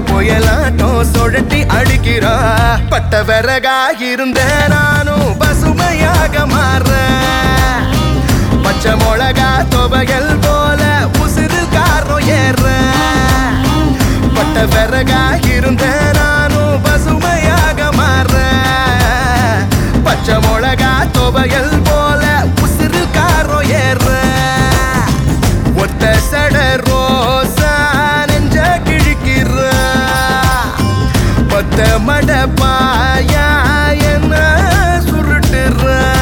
புயலாட்டம் சுழட்டி அடிக்கிறா பட்ட விறகாக இருந்த நானும் பசுமையாக மாறுறேன் பச்சை மிளகா துவையல் போல உசிறு காரம் ஏற பட்ட விறகாக இருந்த நானும் பசுமையாக மாறுறேன் பச்சை மிளகா துவையல் போல உசிறு காரம் ஏற ஒத்த சட ரோசா நெஞ்ச கிழிக்கிற பத்த மட பாயா என்ன சுருட்டுற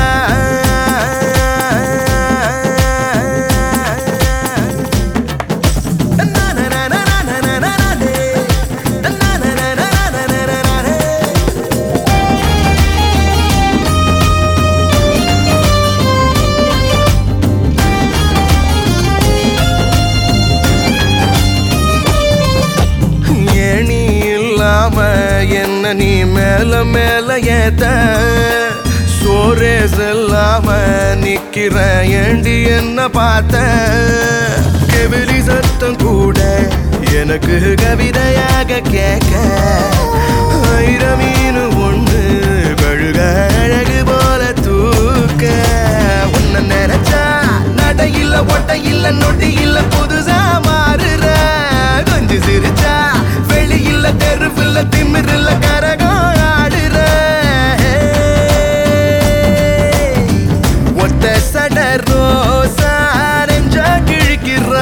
ஏணி இல்லாம என்ன நீ மேல மேல ஏத்த சோரே செல்லாம நிக்கிற ஏண்டி என்ன பார்த்த கெவிலி சத்தம் கூட எனக்கு கவிதையாக கேட்க ஆயிரம் மீன் ஒண்ணு கழுக அழகு போல தூக்க உன்னை நினைச்சா நடை இல்ல ஒட்டை இல்ல நொடி இல்ல புதுசா மாறுற கொஞ்சம் சிரிச்சா வெளி இல்ல தெருவில்ல திமிரில்ல கரகம் ஆடுற ஒத்த சட ரோசா நெஞ்ச கிழிக்கிறா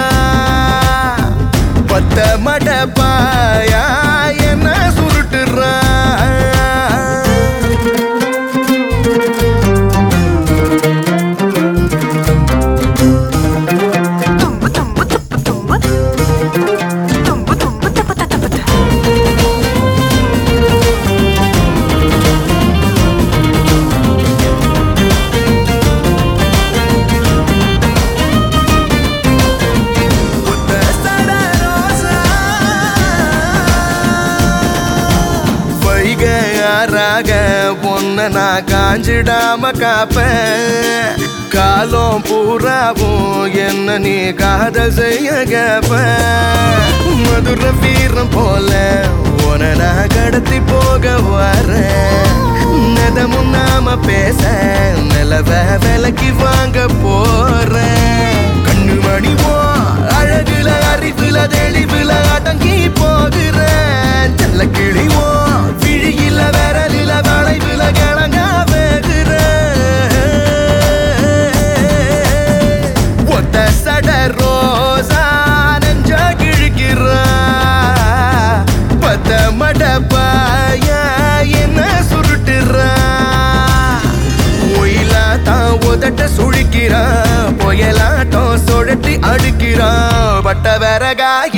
பத்த மட பாயா என்ன சுருட்டுறா தும்பு தும்பு துப்பு தும்பு தும்பு தும்பு தப்பு தப்பு தப்பு ஒத்த சட ரோசா வைகையாராக பொன்ன நான் காஞ்சிடாம காப்பேன் காலம் பூராவும் என்ன நீ காதல் செய்ய கேப்பேன் மதுர வீரம் போல உன நான் கடத்தி போக வரேன் நதமும் நாம பேச நிலவ விலைக்கு வாங்க போறேன் கண்ணு மணிவோ அழகுல அறிவுல தெளிவுல அடங்கி போகிறேன் செல்ல கிழிவோ விழியில விரலில வளைவுல கிழங்க ஒத்த சட ரோசா நெஞ்ச கிழிக்கிறா பத்த மட பாயா என்ன சுருட்டுறா ஒயிலா தான் உதட்ட சுழிக்கிறான் புயலாட்டம் சுழட்டி அடுக்கிறான் பட்ட விறகாக